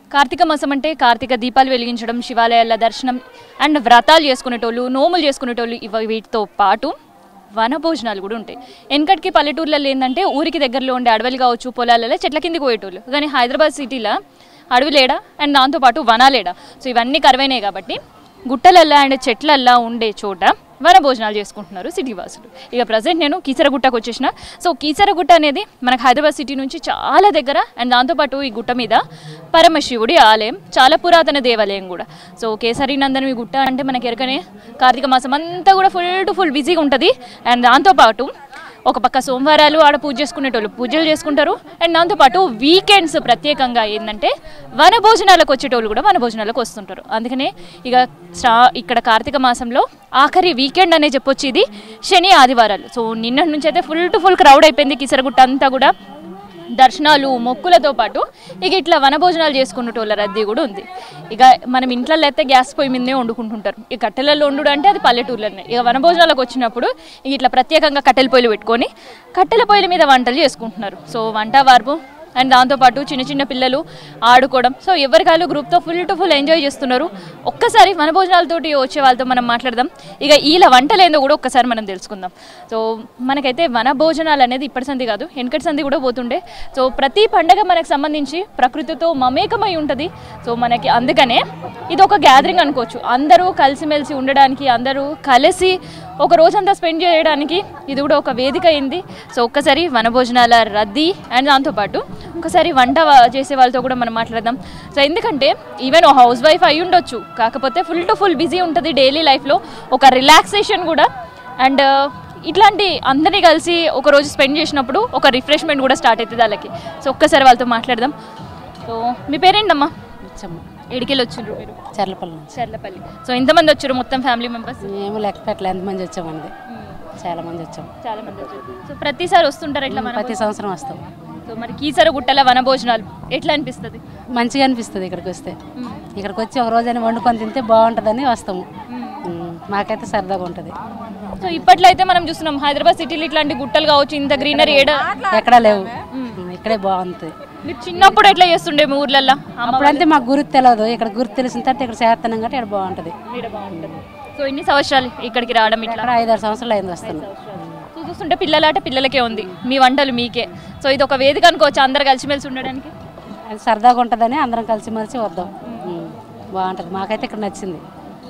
కార్తీక మాసం అంటే కార్తీక దీపాలు వెలిగించడం శివాలయాల దర్శనం అండ్ వ్రతాలు చేసుకునేటోళ్ళు నోములు చేసుకునేటోళ్ళు ఇవ వీటితో పాటు వనభోజనాలు కూడా ఉంటాయి వెనకటికి పల్లెటూర్లలో ఏంటంటే ఊరికి దగ్గరలో ఉండే అడవులు కావచ్చు పొలాలలో చెట్ల కిందకి పోయేటోళ్ళు కానీ హైదరాబాద్ సిటీలో అడవులేడా అండ్ దాంతోపాటు వనాలేడా సో ఇవన్నీ కరువైనాయి కాబట్టి గుట్టలల్లా అండ్ చెట్లల్లా ఉండే చోట వన భోజనాలు చేసుకుంటున్నారు సిటీ వాసులు ఇక ప్రజెంట్ నేను కీసరగుట్టకు వచ్చేసిన సో కీసరగుట్ట అనేది మనకు హైదరాబాద్ సిటీ నుంచి చాలా దగ్గర అండ్ దాంతోపాటు ఈ గుట్ట మీద పరమశివుడి ఆలయం చాలా పురాతన దేవాలయం కూడా సో కేసరి నందనం ఈ గుట్ట అంటే మనకి ఎరకనే కార్తీక మాసం అంతా కూడా ఫుల్ టు ఫుల్ బిజీగా ఉంటుంది అండ్ దాంతోపాటు ఒక పక్క సోమవారాలు ఆడ పూజ చేసుకునేటోళ్ళు పూజలు చేసుకుంటారు అండ్ దాంతోపాటు వీకెండ్స్ ప్రత్యేకంగా ఏంటంటే వన భోజనాలకు వచ్చేటోళ్ళు కూడా వన భోజనాలకు వస్తుంటారు అందుకనే ఇక స్టా ఇక్కడ కార్తీక మాసంలో ఆఖరి వీకెండ్ అనే చెప్పొచ్చు ఇది శని ఆదివారాలు సో నిన్నటి నుంచి అయితే ఫుల్ టు ఫుల్ క్రౌడ్ అయిపోయింది కిసరగుట్ట అంతా కూడా దర్శనాలు మొక్కులతో పాటు ఇక ఇట్లా వనభోజనాలు చేసుకునేటోళ్ళ రద్దీ కూడా ఉంది ఇక మనం ఇంట్లో అయితే గ్యాస్ పొయ్యి మీదనే వండుకుంటుంటారు ఈ కట్టెలలో వండుడు అంటే అది పల్లెటూర్లోనే ఇక వనభోజనాలకు వచ్చినప్పుడు ఇక ఇట్లా ప్రత్యేకంగా కట్టెల పొయ్యిలు పెట్టుకొని కట్టెల పొయ్యిల మీద వంటలు చేసుకుంటున్నారు సో వంట వార్పు అండ్ దాంతోపాటు చిన్న చిన్న పిల్లలు ఆడుకోవడం సో ఎవరికాలు గ్రూప్తో ఫుల్ టు ఫుల్ ఎంజాయ్ చేస్తున్నారు ఒక్కసారి మన భోజనాలతోటి వచ్చే వాళ్ళతో మనం మాట్లాడదాం ఇక వీళ్ళ వంటలు ఏందో కూడా ఒక్కసారి మనం తెలుసుకుందాం సో మనకైతే వన భోజనాలు అనేది ఇప్పటి సంది కాదు వెనకటి సంది కూడా పోతుండే సో ప్రతి పండగ మనకు సంబంధించి ప్రకృతితో మమేకమై ఉంటుంది సో మనకి అందుకనే ఇది ఒక గ్యాదరింగ్ అనుకోవచ్చు అందరూ కలిసిమెలిసి ఉండడానికి అందరూ కలిసి ఒక రోజంతా స్పెండ్ చేయడానికి ఇది కూడా ఒక వేదిక అయింది సో ఒక్కసారి వనభోజనాల రద్దీ అండ్ దాంతోపాటు ఒకసారి వంట వా- చేసే వాళ్ళతో కూడా మనం మాట్లాడదాం సో ఎందుకంటే ఈవెన్ ఓ హౌస్ వైఫ్ అయి ఉండొచ్చు కాకపోతే ఫుల్ టు ఫుల్ బిజీ ఉంటుంది డైలీ లైఫ్లో ఒక రిలాక్సేషన్ కూడా అండ్ ఇట్లాంటి అందరినీ కలిసి ఒక రోజు స్పెండ్ చేసినప్పుడు ఒక రిఫ్రెష్మెంట్ కూడా స్టార్ట్ అవుతుంది వాళ్ళకి సో ఒక్కసారి వాళ్ళతో మాట్లాడదాం సో మీ పేరేంటమ్మా వచ్చాము ఎడికెళ్ళి వచ్చిండ్రు మీరు చర్లపల్లి నుంచి చర్లపల్లి సో ఎంతమంది వచ్చారు మొత్తం ఫ్యామిలీ మెంబర్స్ మేము లెక్క పెట్టలే ఎంతమంది వచ్చామండి చాలా మంది వచ్చాము చాలా మంది వచ్చారు సో ప్రతిసారి వస్తుంటారు ఇట్లా మన ప్రతి సంవత్సరం వస్తాం సో మరి కీసర గుట్టల వన భోజనాలు ఎట్లా అనిపిస్తుంది మంచిగా అనిపిస్తుంది ఇక్కడికి వస్తే ఇక్కడికి వచ్చి ఒక రోజైనా వండుకొని తింటే బాగుంటుందని వస్తాము ఉమ్, మాకైతే సరదాగా ఉంటుంది సో ఇప్పట్లో అయితే మనం చూస్తున్నాం హైదరాబాద్ సిటీలో ఇట్లాంటి గుట్టలు కావచ్చు ఇంత గ్రీనరీ ఏడ ఎక్కడా లేవు ఉమ్, ఇక్కడే బాగుంటుంది మీరు చిన్నప్పుడు ఎట్లా చేస్తుండే మీ ఊర్లల్లో అమ్మ అప్పుడంటే మాకు గుర్తు తెలియదు ఇక్కడ గుర్తు తెలిసిన తర్వాత ఇక్కడ చేస్తున్నాం కాబట్టి ఇక్కడ బాగుంటుంది ఈడ బాగుంటుంది సో ఇన్ని సంవత్సరాలు ఇక్కడికి రావడం ఇట్లా ఇక్కడ ఐదారు సంవత్సరాలు అయింది వస్తున్నాం సో చూస్తుంటే పిల్లలాట పిల్లలకే ఉంది మీ వంటలు మీకే సో ఇది ఒక వేదిక అనుకోవచ్చు అందరు కలిసిమెలిసి ఉండడానికి అది సరదాగా ఉంటుందని అందరం కలిసిమెలిసి వద్దాం ఉమ్, బాగుంటుంది మాకైతే ఇక్కడ నచ్చింది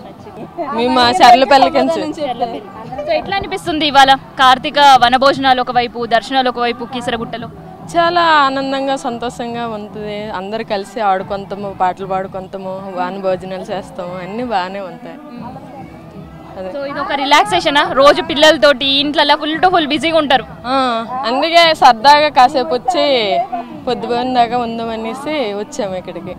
మేము మా చర్లపల్లికి నుంచి సో ఎట్లా అనిపిస్తుంది ఇవాళ కార్తీక వనభోజనాలు ఒకవైపు దర్శనాలు ఒకవైపు కీసరగుట్టలో చాలా ఆనందంగా సంతోషంగా ఉంటుంది అందరు కలిసి ఆడుకుంటాము పాటలు పాడుకుంటాము వాన భోజనాలు చేస్తాము అన్నీ బాగానే ఉంటాయి అదే సో ఇది ఒక రిలాక్సేషన్ రోజు పిల్లలతోటి ఇంట్లో ఫుల్ టు ఫుల్ బిజీగా ఉంటారు ఆ, అందుకే సరదాగా కాసేపు వచ్చి పొద్దుపోయిన దాకా ఉందామనేసి వచ్చాము ఇక్కడికి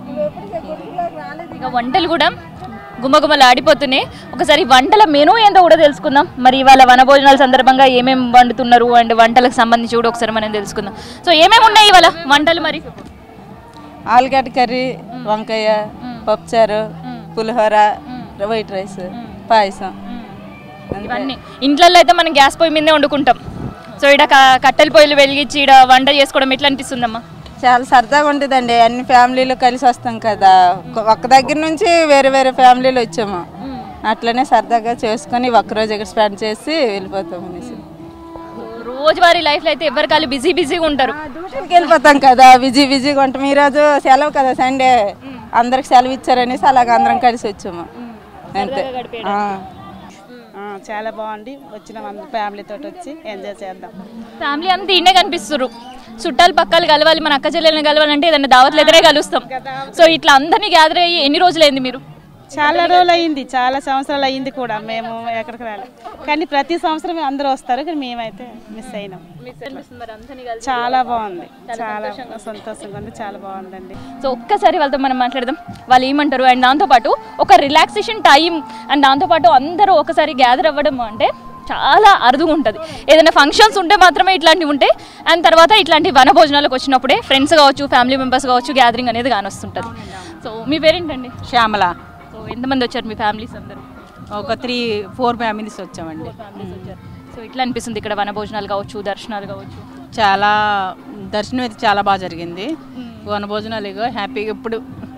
ఇక వంటలు కూడా గుమ్మగుమ్మలు ఆడిపోతున్నాయి ఒకసారి వంటల మెనూ ఏందో కూడా తెలుసుకుందాం మరి ఇవాళ వనభోజనాల సందర్భంగా ఏమేమి వండుతున్నారు అండ్ వంటలకు సంబంధించి కూడా ఒకసారి మనం తెలుసుకుందాం సో ఏమేమి ఉన్నాయి ఇవాళ వంటలు మరి ఆలుగడ్డ కర్రీ వంకాయ పప్పుచారు పులిహోర వైట్ రైస్ పాయసం ఇవన్నీ ఇంట్లో అయితే మనం గ్యాస్ పొయ్యి మీదే వండుకుంటాం సో ఇక్కడ కట్టెల పొయ్యిలు వెలిగించి ఇక్కడ వంట చేసుకోవడం ఎట్లా అనిపిస్తుందమ్మా చాలా సరదాగా ఉంటుందండి అన్ని ఫ్యామిలీలు కలిసి వస్తాం కదా ఒక- ఒక్క దగ్గర నుంచి వేరే వేరే ఫ్యామిలీలు వచ్చాము అట్లనే సరదాగా చేసుకొని ఒక్కరోజు ఇక్కడ స్పెండ్ చేసి వెళ్ళిపోతాం అనేసి రోజువారీ లైఫ్లో అయితే ఎవరి కాళ్ళు బిజీ బిజీగా ఉంటారు డ్యూటీకి వెళ్ళిపోతాం కదా బిజీ బిజీగా ఉంటాం ఈరోజు సెలవు కదా సండే అందరికి సెలవు ఇచ్చారనేసి అలాగ అందరం కలిసి వచ్చాము అంతే ఆ. ఆ, చాలా బాగుంది వచ్చిన మన ఫ్యామిలీతో వచ్చి ఎంజాయ్ చేద్దాం ఫ్యామిలీ అంతా ఈయనే కనిపిస్తారు చుట్టాలు పక్కలు కలవాలి మన అక్క చెల్లెల్ని కలవాలంటే ఏదైనా దావత్లు ఎదురే కలుస్తాం సో ఇట్లా అందరినీ గ్యాదర్ అయ్యి ఎన్ని రోజులైంది మీరు చాలా రోజులు అయింది చాలా సంవత్సరాలు అయింది కూడా మేము ఎక్కడికి రాలేదు కానీ ప్రతి సంవత్సరం అందరూ వస్తారు కానీ మేమైతే మిస్ అయినాం చాలా బాగుంది చాలా సంతోషంగా ఉంది చాలా బాగుందండి సో ఒక్కసారి వాళ్ళతో మనం మాట్లాడదాం వాళ్ళు ఏమంటారు అండ్ దాంతోపాటు ఒక రిలాక్సేషన్ టైం అండ్ దాంతోపాటు అందరూ ఒకసారి గ్యాదర్ అవ్వడం అంటే చాలా అరుదుగా ఉంటుంది ఏదైనా ఫంక్షన్స్ ఉంటే మాత్రమే ఇట్లాంటివి ఉంటాయి అండ్ తర్వాత ఇట్లాంటి వన భోజనాలకు వచ్చినప్పుడే ఫ్రెండ్స్ కావచ్చు ఫ్యామిలీ మెంబర్స్ కావచ్చు గ్యాదరింగ్ అనేది కానొస్తుంటుంది సో మీ పేరేంటండి శ్యామల సో ఎంతమంది వచ్చారు మీ ఫ్యామిలీస్ అందరూ ఒక త్రీ ఫోర్ ఫ్యామిలీస్ వచ్చామండి సో ఇట్లా అనిపిస్తుంది ఇక్కడ వన భోజనాలు కావచ్చు దర్శనాలు కావచ్చు చాలా దర్శనం అయితే చాలా బాగా జరిగింది వన భోజనాలు ఇగో హ్యాపీగా ఇప్పుడు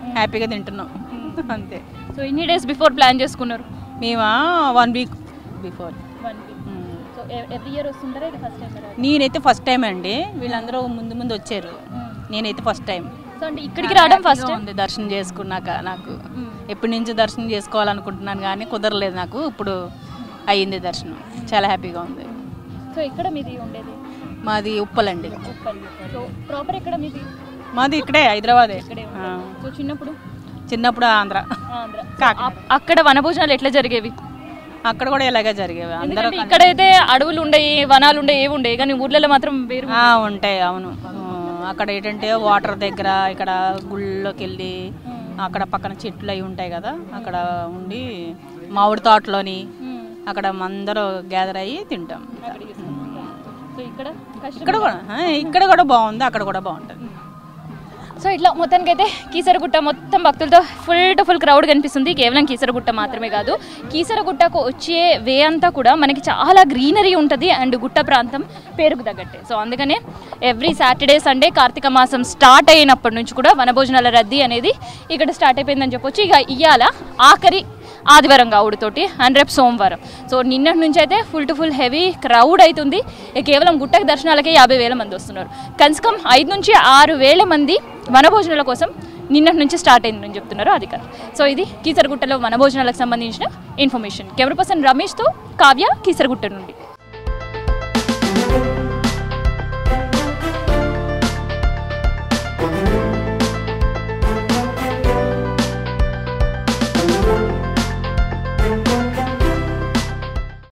హ్యాపీగా తింటున్నాం అంతే సో ఎన్ని డేస్ బిఫోర్ ప్లాన్ చేసుకున్నారు మేము one week before one week so every year వస్తుంటారా ఇది ఫస్ట్ టైం నేనైతే ఫస్ట్ టైం అండి వీళ్ళందరూ ముందు ముందు వచ్చారు నేనైతే ఫస్ట్ టైం సో అంటే ఇక్కడికి రావడం ఫస్ట్ హ్యాపీగా ఉంది దర్శనం చేసుకున్నాక నాకు ఎప్పటి నుంచి దర్శనం చేసుకోవాలనుకుంటున్నాను కానీ కుదరలేదు నాకు ఇప్పుడు అయ్యింది దర్శనం చాలా హ్యాపీగా ఉంది సో ఎక్కడ మీది ఉండేది మాది ఉప్పలండి ఉప్పల్ సో ప్రాపర్ ఎక్కడ మీది మాది ఇక్కడే హైదరాబాదే ఇక్కడే ఆ. సో చిన్నప్పుడు చిన్నప్పుడు ఆంధ్ర ఆంధ్ర కాకినాడ. అ- అక్కడ వనభోజనాలు ఎట్లా జరిగేవి అక్కడ కూడా ఇలాగే జరిగేవి అందరూ ఎందుకంటే ఇక్కడైతే అడవులు ఉండయి వనాలు ఉండే ఏవి ఉండే కానీ ఊర్లలో మాత్రం వేరు ఆ, ఉంటాయి అవును ఆ, అక్కడ ఏంటంటే వాటర్ దగ్గర ఇక్కడ గుళ్ళోకి వెళ్ళి అక్కడ పక్కన చెట్లు అవి ఉంటాయి కదా అక్కడ ఉండి మామిడి తోటలోని అక్కడ అందరూ గ్యాదర్ అయ్యి తింటాం సో ఇక్కడ కష్టం ఇక్కడ కూడా ఆ, ఇక్కడ కూడా బాగుంది అక్కడ కూడా బాగుంటుంది సో ఇట్లా మొత్తానికైతే కీసరగుట్ట మొత్తం భక్తులతో ఫుల్ టు ఫుల్ క్రౌడ్ కనిపిస్తుంది కేవలం కీసరగుట్ట మాత్రమే కాదు కీసరగుట్టకు వచ్చే వే అంతా కూడా మనకి చాలా గ్రీనరీ ఉంటుంది అండ్ గుట్ట ప్రాంతం పేరుకు తగ్గట్టే సో అందుకనే ఎవ్రీ సాటర్డే సండే కార్తీక మాసం స్టార్ట్ అయినప్పటి నుంచి కూడా వనభోజనాల రద్దీ అనేది ఇక్కడ స్టార్ట్ అయిపోయిందని చెప్పొచ్చు ఇక ఇయ్యాల ఆఖరి ఆదివారం కావుడుతోటి అండ్ రేపు సోమవారం సో నిన్నటి నుంచి అయితే full to full heavy crowd అవుతుంది ఇక కేవలం గుట్టకి దర్శనాలకే యాభై వేల మంది వస్తున్నారు కనీసం ఐదు నుంచి ఆరు వేల మంది వనభోజనాల కోసం నిన్నటి నుంచి స్టార్ట్ అయిందని చెప్తున్నారు అధికారులు సో ఇది కీసరగుట్టలో వనభోజనాలకు సంబంధించిన ఇన్ఫర్మేషన్ కెమెరా పర్సన్ రమేష్తో కావ్య కీసరగుట్ట నుండి